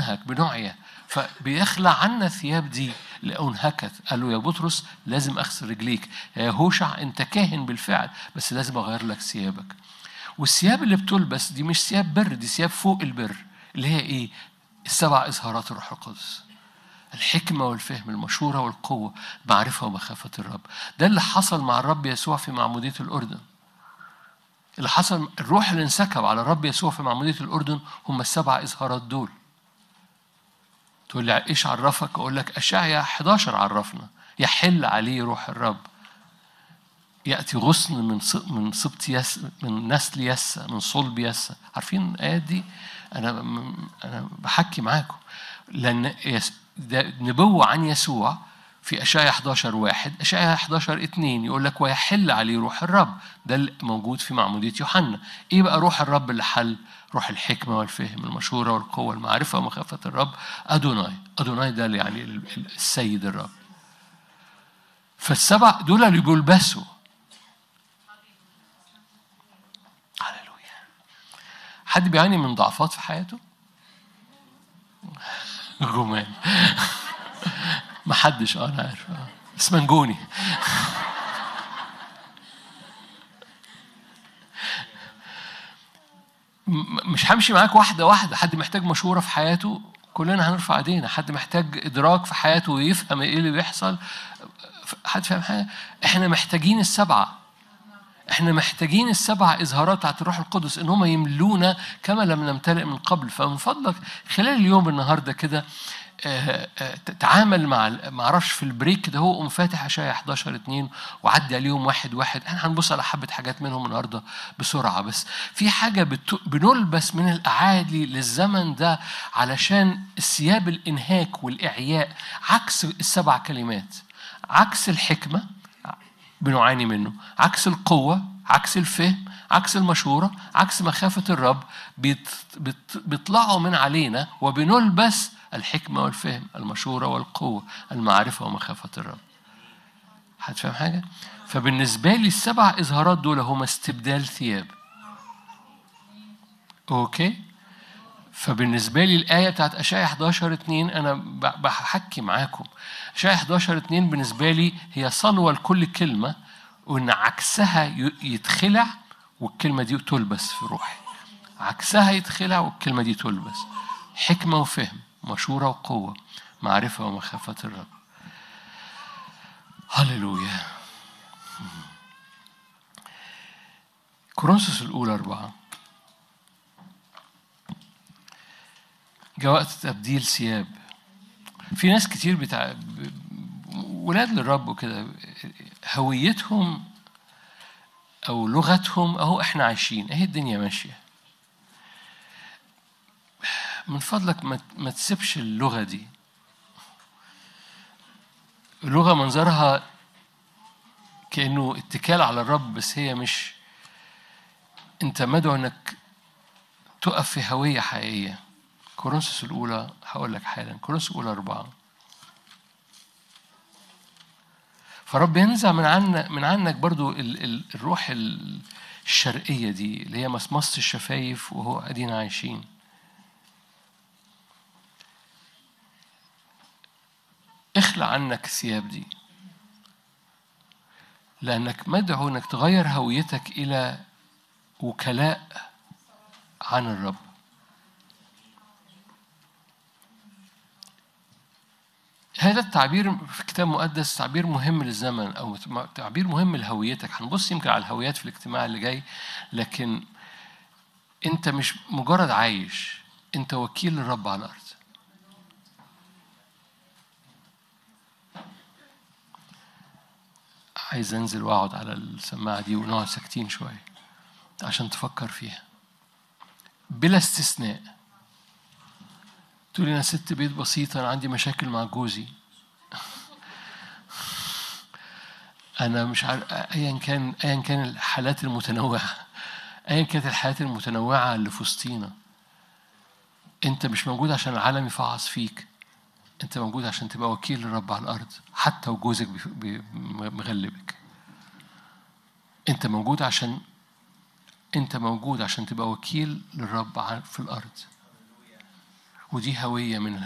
بننهك بنعيا فبيخلع عنا الثياب دي لأنهكت قال له يا بطرس لازم أغسل رجليك يا هوشع أنت كاهن بالفعل بس لازم أغير لك ثيابك والثياب اللي بتلبس دي مش ثياب بر دي ثياب فوق البر اللي هي إيه السبع إظهارات الروح القدس الحكمة والفهم المشورة والقوة معرفة ومخافة الرب ده اللي حصل مع الرب يسوع في معمودية الأردن اللي حصل الروح اللي انسكب على الرب يسوع في معمودية الأردن هم السبع إظهارات دول تقول لي إيش عرفك أقول لك أشعيا 11 عرفنا يحل عليه روح الرب يأتي غصن من من سبط يس من نسل يسا من صلب يسا عارفين الآيات دي أنا أنا بحكي معاكم لأن ده نبوة عن يسوع في أشعيا 11 واحد أشعيا 11 اتنين يقول لك ويحل عليه روح الرب ده اللي موجود في معمودية يوحنا إيه بقى روح الرب اللي حل روح الحكمة والفهم المشورة والقوة المعرفة ومخافة الرب أدوناي أدوناي ده اللي يعني السيد الرب فالسبع دول اللي بيلبسوا هللويا حد بيعاني من ضعفات في حياته؟ جمال ما حدش اه انا عارف آه. اسمنجوني مش همشي معاك واحده واحده حد محتاج مشوره في حياته كلنا هنرفع ايدينا حد محتاج ادراك في حياته ويفهم ايه اللي بيحصل حد فاهم حاجه احنا محتاجين السبعه احنا محتاجين السبع اظهارات بتاعت الروح القدس ان هم يملونا كما لم نمتلئ من قبل فمن فضلك خلال اليوم النهارده كده تعامل مع ما اعرفش في البريك كده هو قوم فاتح اشعيا 11 2 وعدي عليهم واحد واحد احنا هنبص على حبه حاجات منهم النهارده بسرعه بس في حاجه بت... بنلبس من الاعالي للزمن ده علشان الثياب الانهاك والاعياء عكس السبع كلمات عكس الحكمه بنعاني منه عكس القوة عكس الفهم عكس المشورة عكس مخافة الرب بيت بيت بيطلعوا من علينا وبنلبس الحكمة والفهم المشورة والقوة المعرفة ومخافة الرب حد فاهم حاجة؟ فبالنسبة لي السبع إظهارات دول هما استبدال ثياب أوكي؟ فبالنسبة لي الآية بتاعت أشعيا 11 2 أنا بحكي معاكم أشعيا 11 2 بالنسبة لي هي صلوة لكل كلمة وإن عكسها يتخلع والكلمة دي تلبس في روحي عكسها يتخلع والكلمة دي تلبس حكمة وفهم مشورة وقوة معرفة ومخافة الرب هللويا كورنثوس الأولى أربعة جاء وقت تبديل ثياب في ناس كتير بتاع ولاد للرب وكده هويتهم او لغتهم اهو احنا عايشين اهي الدنيا ماشيه من فضلك ما, ما تسيبش اللغه دي اللغه منظرها كانه اتكال على الرب بس هي مش انت مدعو انك تقف في هويه حقيقيه كورنثوس الأولى هقول لك حالا كورنثوس الأولى أربعة فرب ينزع من عنك من عنك برضو ال ال الروح الشرقية دي اللي هي مصمصة الشفايف وهو قاعدين عايشين اخلع عنك الثياب دي لأنك مدعو إنك تغير هويتك إلى وكلاء عن الرب هذا التعبير في كتاب مقدس تعبير مهم للزمن او تعبير مهم لهويتك هنبص يمكن على الهويات في الاجتماع اللي جاي لكن انت مش مجرد عايش انت وكيل للرب على الارض عايز انزل واقعد على السماعه دي ونقعد ساكتين شويه عشان تفكر فيها بلا استثناء تقولي انا ست بيت بسيطه انا عندي مشاكل مع جوزي انا مش عارف ايا كان ايا كان الحالات المتنوعه ايا كانت الحالات المتنوعه اللي في وسطينا انت مش موجود عشان العالم يفعص فيك انت موجود عشان تبقى وكيل للرب على الارض حتى وجوزك مغلبك انت موجود عشان انت موجود عشان تبقى وكيل للرب في الارض ودي هوية من